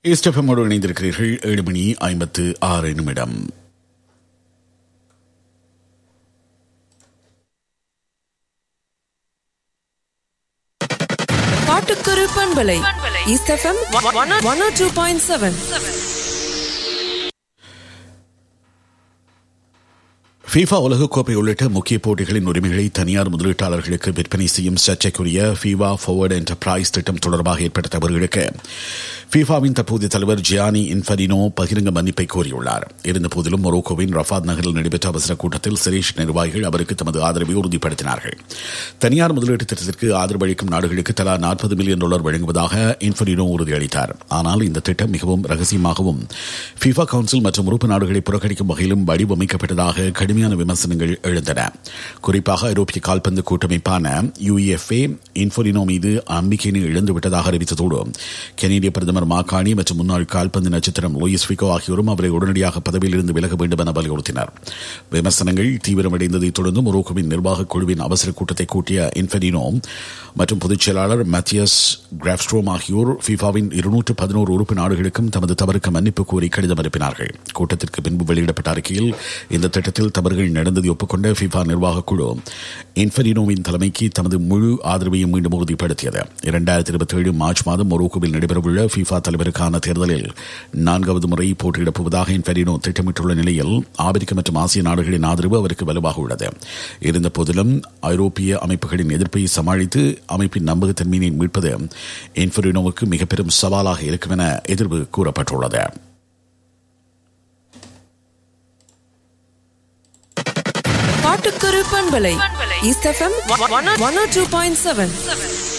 ஈஸ்டெஃபமோடு இணைந்திருக்கிறீர்கள் ஏழு மணி ஐம்பத்து ஆறு நிமிடம் பாட்டுக்குரு பண்பலை east FM one O two point seven FIFA உலகக்கோப்பை உள்ளிட்ட முக்கிய போட்டிகளின் உரிமைகளை தனியார் முதலீட்டாளர்களுக்கு விற்பனை செய்யும் சர்ச்சைக்குரிய ஃபீவா ஃபார்வர்ட் என்டர்பிரைஸ் திட்டம் தொடர்பாக ஏற்பட்ட தவறுகளுக்கு ஃபீஃபாவின் தற்போதைய தலைவர் ஜியானி இன்ஃபரினோ பகிரங்க மன்னிப்பை கோரியுள்ளார் இருந்தபோதிலும் மொரோக்கோவின் ரஃபாத் நகரில் நடைபெற்ற அவசர கூட்டத்தில் சிரேஷ் நிர்வாகிகள் அவருக்கு தமது ஆதரவை உறுதிப்படுத்தினார்கள் தனியார் முதலீட்டு திட்டத்திற்கு ஆதரவு அளிக்கும் நாடுகளுக்கு தலா நாற்பது மில்லியன் டாலர் வழங்குவதாக இன்ஃபரினோ உறுதியளித்தார் ஆனால் இந்த திட்டம் மிகவும் ரகசியமாகவும் ஃபீஃபா கவுன்சில் மற்றும் உறுப்பு நாடுகளை புறக்கணிக்கும் வகையிலும் வடிவமைக்கப்பட்டதாக கடுமையான விமர்சனங்கள் எழுந்தன குறிப்பாக ஐரோப்பிய கால்பந்து கூட்டமைப்பான யுஎஃப்ஏ இன்ஃபோரினோ மீது நம்பிக்கையினை இழந்துவிட்டதாக அறிவித்ததோடு கெனடிய பிரதமர் மாகாணி மற்றும் முன்னாள் கால்பந்து நட்சத்திரம் லூயிஸ் ஃபிகோ ஆகியோரும் அவரை உடனடியாக பதவியிலிருந்து விலக வேண்டும் என வலியுறுத்தினர் விமர்சனங்கள் தீவிரமடைந்ததை தொடர்ந்து மொரோக்கோவின் நிர்வாக குழுவின் அவசர கூட்டத்தை கூட்டிய இன்ஃபெரினோ மற்றும் பொதுச் செயலாளர் மேத்தியஸ் கிராப்ஸ்ட்ரோம் ஆகியோர் ஃபிஃபாவின் இருநூற்று பதினோரு உறுப்பு நாடுகளுக்கும் தமது தவறுக்கு மன்னிப்பு கோரி கடிதம் அனுப்பினார்கள் கூட்டத்திற்கு பின்பு வெளியிடப்பட்ட அறிக்கையில் இந்த திட்டத்தில் தவறுகள் நடந்ததை ஒப்புக்கொண்ட ஃபிஃபா நிர்வாக குழு இன்ஃபெரினோவின் தலைமைக்கு தமது முழு ஆதரவையும் மீண்டும் உறுதிப்படுத்தியது இரண்டாயிரத்தி இருபத்தி ஏழு மார்ச் மாதம் மொரோக்கோவில் நடைபெறவுள்ள ஃபிஃபா தலைவருக்கான தேர்தலில் நான்காவது முறை போட்டியிடப் போவதாக இன்ஃபெரினோ திட்டமிட்டுள்ள நிலையில் ஆப்பிரிக்க மற்றும் ஆசிய நாடுகளின் ஆதரவு அவருக்கு வலுவாக உள்ளது இருந்த போதிலும் ஐரோப்பிய அமைப்புகளின் எதிர்ப்பை சமாளித்து அமைப்பின் நம்பகத்தன்மையை மீட்பது இன்ஃபெரினோவுக்கு மிக பெரும் சவாலாக இருக்கும் என எதிர்வு கூறப்பட்டுள்ளது பாட்டுக்குரு பண்பலை east FM one O two point seven